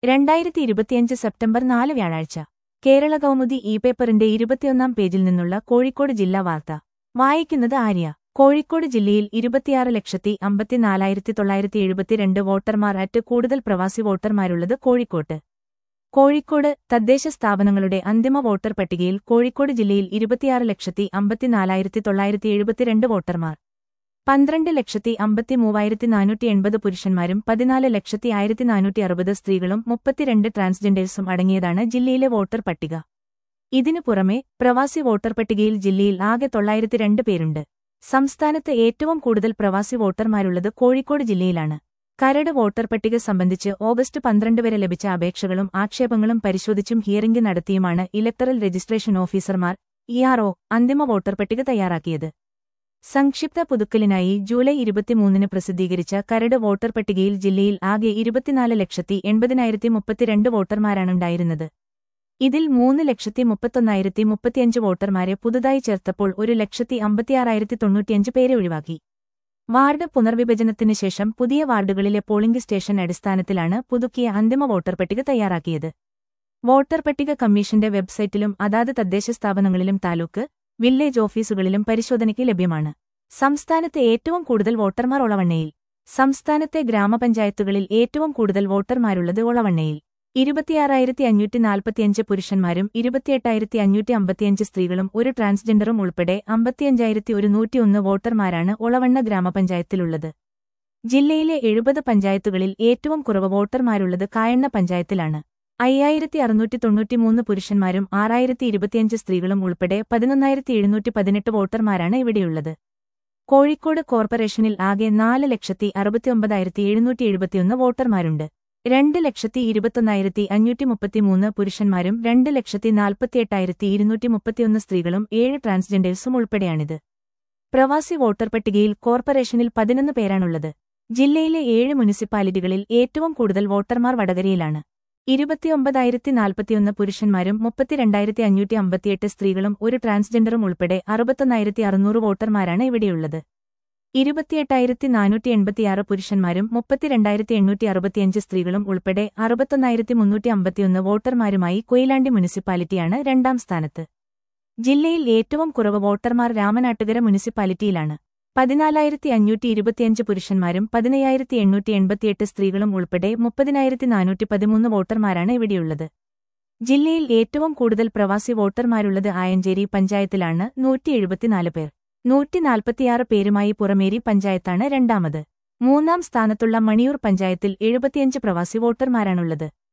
രണ്ടായിരത്തി ഇരുപത്തിയഞ്ച് സെപ്റ്റംബർ നാല് വ്യാഴാഴ്ച കേരള കൗമുദി ഇ പേപ്പറിന്റെ ഇരുപത്തിയൊന്നാം പേജിൽ നിന്നുള്ള കോഴിക്കോട് ജില്ലാ വാർത്ത വായിക്കുന്നത് ആര്യ കോഴിക്കോട് ജില്ലയിൽ ഇരുപത്തിയാറ് ലക്ഷത്തി അമ്പത്തിനാലായിരത്തി തൊള്ളായിരത്തി എഴുപത്തിരണ്ട് വോട്ടർമാർ അറ്റ് കൂടുതൽ പ്രവാസി വോട്ടർമാരുള്ളത് കോഴിക്കോട്ട് കോഴിക്കോട് തദ്ദേശ സ്ഥാപനങ്ങളുടെ അന്തിമ വോട്ടർ പട്ടികയിൽ കോഴിക്കോട് ജില്ലയിൽ ഇരുപത്തിയാറ് ലക്ഷത്തി അമ്പത്തിനാലായിരത്തി തൊള്ളായിരത്തി എഴുപത്തിരണ്ട് വോട്ടർമാർ പന്ത്രണ്ട് ലക്ഷത്തി അമ്പത്തി മൂവായിരത്തി നാനൂറ്റി എൺപത് പുരുഷന്മാരും പതിനാല് ലക്ഷത്തി ആയിരത്തി നാനൂറ്റി അറുപത് സ്ത്രീകളും മുപ്പത്തിരണ്ട് ട്രാൻസ്ജെൻഡേഴ്സും അടങ്ങിയതാണ് ജില്ലയിലെ വോട്ടർ പട്ടിക ഇതിനു പുറമെ പ്രവാസി വോട്ടർ പട്ടികയിൽ ജില്ലയിൽ ആകെ തൊള്ളായിരത്തി രണ്ട് പേരുണ്ട് സംസ്ഥാനത്ത് ഏറ്റവും കൂടുതൽ പ്രവാസി വോട്ടർമാരുള്ളത് കോഴിക്കോട് ജില്ലയിലാണ് കരട് വോട്ടർ പട്ടിക സംബന്ധിച്ച് ഓഗസ്റ്റ് പന്ത്രണ്ട് വരെ ലഭിച്ച അപേക്ഷകളും ആക്ഷേപങ്ങളും പരിശോധിച്ചും ഹിയറിംഗ് നടത്തിയുമാണ് ഇലക്ടറൽ രജിസ്ട്രേഷൻ ഓഫീസർമാർ ഇആർഒ അന്തിമ വോട്ടർ പട്ടിക തയ്യാറാക്കിയത് സംക്ഷിപ്ത പുതുക്കലിനായി ജൂലൈ ഇരുപത്തിമൂന്നിന് പ്രസിദ്ധീകരിച്ച കരട് വോട്ടർ പട്ടികയിൽ ജില്ലയിൽ ആകെ ഇരുപത്തിനാല് ലക്ഷത്തി എൺപതിനായിരത്തി മുപ്പത്തിരണ്ട് വോട്ടർമാരാണുണ്ടായിരുന്നത് ഇതിൽ മൂന്ന് ലക്ഷത്തി മുപ്പത്തൊന്നായിരത്തി മുപ്പത്തിയഞ്ച് വോട്ടർമാരെ പുതുതായി ചേർത്തപ്പോൾ ഒരു ലക്ഷത്തി അമ്പത്തിയാറായിരത്തി തൊണ്ണൂറ്റിയഞ്ച് പേരെ ഒഴിവാക്കി വാർഡ് പുനർവിഭജനത്തിന് ശേഷം പുതിയ വാർഡുകളിലെ പോളിംഗ് സ്റ്റേഷൻ അടിസ്ഥാനത്തിലാണ് പുതുക്കിയ അന്തിമ വോട്ടർ പട്ടിക തയ്യാറാക്കിയത് വോട്ടർ പട്ടിക കമ്മീഷന്റെ വെബ്സൈറ്റിലും അതാത് തദ്ദേശ സ്ഥാപനങ്ങളിലും താലൂക്ക് വില്ലേജ് ഓഫീസുകളിലും പരിശോധനയ്ക്ക് ലഭ്യമാണ് സംസ്ഥാനത്ത് ഏറ്റവും കൂടുതൽ വോട്ടർമാർ ഒളവണ്ണയിൽ സംസ്ഥാനത്തെ ഗ്രാമപഞ്ചായത്തുകളിൽ ഏറ്റവും കൂടുതൽ വോട്ടർമാരുള്ളത് ഒളവണ്ണയിൽ ഇരുപത്തിയാറായിരത്തി അഞ്ഞൂറ്റി നാൽപ്പത്തിയഞ്ച് പുരുഷന്മാരും ഇരുപത്തിയെട്ടായിരത്തി അഞ്ഞൂറ്റി അമ്പത്തിയഞ്ച് സ്ത്രീകളും ഒരു ട്രാൻസ്ജെൻഡറും ഉൾപ്പെടെ അമ്പത്തിയഞ്ചായിരത്തി ഒരുന്നൂറ്റിയൊന്ന് വോട്ടർമാരാണ് ഒളവണ്ണ ഗ്രാമപഞ്ചായത്തിലുള്ളത് ജില്ലയിലെ എഴുപത് പഞ്ചായത്തുകളിൽ ഏറ്റവും കുറവ് വോട്ടർമാരുള്ളത് കായണ്ണ പഞ്ചായത്തിലാണ് അയ്യായിരത്തി അറുന്നൂറ്റി തൊണ്ണൂറ്റിമൂന്ന് പുരുഷന്മാരും ആറായിരത്തി ഇരുപത്തിയഞ്ച് സ്ത്രീകളും ഉൾപ്പെടെ പതിനൊന്നായിരത്തി എഴുന്നൂറ്റി പതിനെട്ട് വോട്ടർമാരാണ് ഇവിടെയുള്ളത് കോഴിക്കോട് കോർപ്പറേഷനിൽ ആകെ നാല് ലക്ഷത്തി അറുപത്തിയൊമ്പതായിരത്തി എഴുന്നൂറ്റി എഴുപത്തിയൊന്ന് വോട്ടർമാരുണ്ട് രണ്ട് ലക്ഷത്തി ഇരുപത്തൊന്നായിരത്തി അഞ്ഞൂറ്റി മുപ്പത്തിമൂന്ന് പുരുഷന്മാരും രണ്ട് ലക്ഷത്തി നാൽപ്പത്തിയെട്ടായിരത്തി ഇരുന്നൂറ്റി മുപ്പത്തിയൊന്ന് സ്ത്രീകളും ഏഴ് ട്രാൻസ്ജെൻഡേഴ്സും ഉൾപ്പെടെയാണിത് പ്രവാസി വോട്ടർ പട്ടികയിൽ കോർപ്പറേഷനിൽ പതിനൊന്ന് പേരാണുള്ളത് ജില്ലയിലെ ഏഴ് മുനിസിപ്പാലിറ്റികളിൽ ഏറ്റവും കൂടുതൽ വോട്ടർമാർ വടകരയിലാണ് ഇരുപത്തിയൊമ്പതായിരത്തി നാൽപ്പത്തിയൊന്ന് പുരുഷന്മാരും മുപ്പത്തിരണ്ടായിരത്തി അഞ്ഞൂറ്റി അമ്പത്തിയെട്ട് സ്ത്രീകളും ഒരു ട്രാൻസ്ജെൻഡറും ഉൾപ്പെടെ അറുപത്തൊന്നായിരത്തി അറുന്നൂറ് വോട്ടർമാരാണ് ഇവിടെയുള്ളത് ഇരുപത്തിയെട്ടായിരത്തി നാനൂറ്റി എൺപത്തിയാറ് പുരുഷന്മാരും മുപ്പത്തിരണ്ടായിരത്തി എണ്ണൂറ്റി അറുപത്തിയഞ്ച് സ്ത്രീകളും ഉൾപ്പെടെ അറുപത്തൊന്നായിരത്തി മുന്നൂറ്റി അമ്പത്തിയൊന്ന് വോട്ടർമാരുമായി കൊയിലാണ്ടി മുനിസിപ്പാലിറ്റിയാണ് രണ്ടാം സ്ഥാനത്ത് ജില്ലയിൽ ഏറ്റവും കുറവ് വോട്ടർമാർ രാമനാട്ടുകര മുനിസിപ്പാലിറ്റിയിലാണ് പതിനാലായിരത്തി അഞ്ഞൂറ്റി ഇരുപത്തിയഞ്ച് പുരുഷന്മാരും പതിനയ്യായിരത്തി എണ്ണൂറ്റി എൺപത്തിയെട്ട് സ്ത്രീകളും ഉൾപ്പെടെ മുപ്പതിനായിരത്തി നാനൂറ്റി പതിമൂന്ന് വോട്ടർമാരാണ് ഇവിടെയുള്ളത് ജില്ലയിൽ ഏറ്റവും കൂടുതൽ പ്രവാസി വോട്ടർമാരുള്ളത് ആയഞ്ചേരി പഞ്ചായത്തിലാണ് നൂറ്റി എഴുപത്തിനാല് പേർ നൂറ്റി നാൽപ്പത്തിയാറ് പേരുമായി പുറമേരി പഞ്ചായത്താണ് രണ്ടാമത് മൂന്നാം സ്ഥാനത്തുള്ള മണിയൂർ പഞ്ചായത്തിൽ എഴുപത്തിയഞ്ച് പ്രവാസി വോട്ടർമാരാണുള്ളത്